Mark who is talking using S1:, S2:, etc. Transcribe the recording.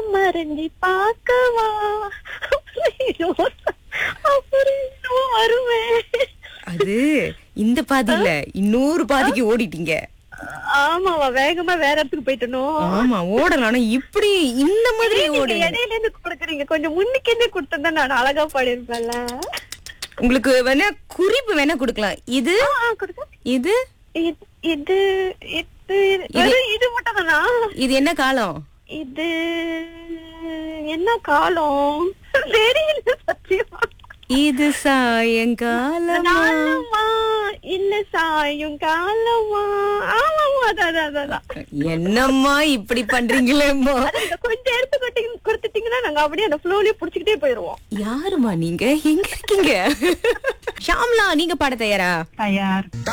S1: மறைஞ்சி பார்க்கவா அப்புறம் அப்புறம் இன்னும் வருவேன்
S2: அது இந்த பாதி இல்ல இன்னொரு பாதிக்கு ஓடிட்டீங்க
S1: ஆமாவா வேகமா வேற இடத்துக்கு போயிட்டனும்
S2: ஆமா ஓடலாம் ஆனா இப்படி இந்த மாதிரி
S1: நீங்க
S2: ஓடுங்க
S1: இடையில இருந்து கொடுக்குறீங்க கொஞ்சம் முன்னுக்கு என்ன கொடுத்தா நான் அழகா பாடிருப்பேன்ல
S2: உங்களுக்கு வேணா குறிப்பு வேணா கொடுக்கலாம் இது
S1: ஆ, ஆ, கொடுங்க.
S2: இது
S1: இது இது இது வெறும் இது மட்டும் தானா
S2: இது என்ன காலம்
S1: இது என்ன காலம் தெரியல சத்தியமா
S2: இது சாயங்காலம்
S1: காலமா இல்ல சாயும் காலமா ஆமாமா அதான் அதான், அதான் அதான்.
S2: என்னம்மா இப்படி பண்றீங்களேம்மா
S1: அது இந்த கொஞ்சம் எடுத்து கொடுத்தீங்க கொடுத்துட்டீங்கன்னா நாங்க அப்படியே அந்த ஃப்ளோலயே புடிச்சுக்கிட்டே போயிருவோம்
S2: யாருமா நீங்க எங்க இருக்கீங்க ஷாம்லா நீங்க பாட தயாரா
S1: தயார்